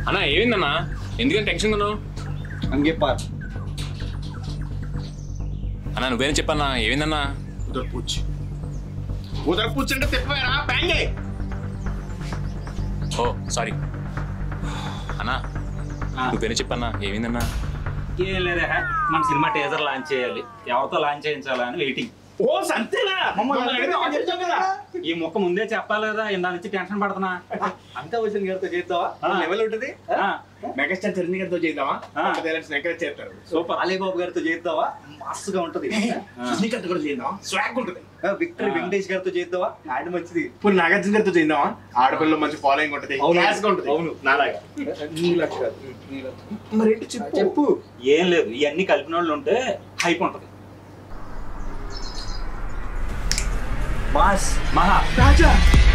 అన్నా ఏమైందన్నా ఎందుకని టెన్షన్ ఉన్నావు హంగే పార్ అన్నా నువ్వేం చెప్పన్నా ఏమైందన్నా ఉదర్ పూచ్ ఉదర్ పూచ్ అంటే తిప్పవేరా బ్యాంగే ఓ సారీ అన్నా నువ్వేనే చెప్పన్నా ఏమైందన్నా ఏం లేదా మన సినిమా టీజర్ లాంచ్ చేయాలి ఎవరితో లాంచ్ చేయించాలా అని వెయిటింగ్ ఓ సంతేనా మమ్మల్ని అడిగితే ఆన్ చేసాం కదా ఈ మొక్క ముందే చెప్పాలి కదా ఇందా నుంచి టెన్షన్ పడుతున్నా అంతా వచ్చిన గారితో చేద్దామా ఆ. లెవెల్ ఉంటుంది ఆ, మెగాస్టార్ చిరంజీవి గారితో చేద్దామా ఆ. ఎంకరేజ్ చేస్తారు సూపర్ అలీబాబు గారితో చేద్దామా మస్తుగా ఉంటది రజనీకాంత్ కూడా చేద్దాం స్వాగ్ ఉంటుంది విక్టరీ ఆ. వెంకటేష్ గారితో చేద్దామా ఆయన మంచిది ఇప్పుడు నాగార్జున గారితో చేద్దామా ఆడపిల్ల మంచి ఫాలోయింగ్ ఉంటుంది అవును. క్లాస్ గా ఉంటుంది అవును. నాలాగా నీలక్ష కాదు. మరి ఏంటి చెప్పు చెప్పు ఏం లేదు ఇవన్నీ కలిపిన వాళ్ళు ఉంటే హైప్ ఉంటది మాస్ మహా రాజా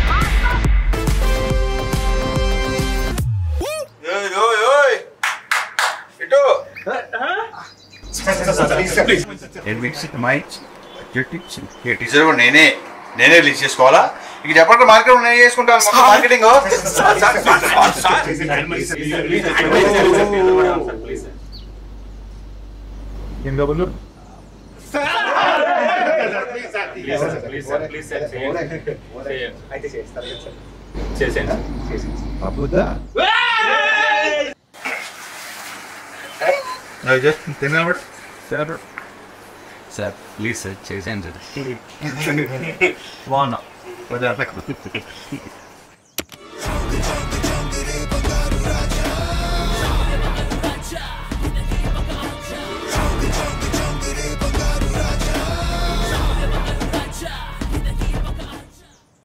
టీచర్ కూడా నేనే నేనే రిలీజ్ చేసుకోవాలా ఇక చెప్పండి మార్కెట్ నేనే చేసుకుంటాను మొత్తం మార్కెటింగ్ అయితే చేస్తారు చేసేయండి జస్ట్ తినబడి సార్ సార్ ప్లీజ్ సార్ చేసేయండి సార్ బాగున్నా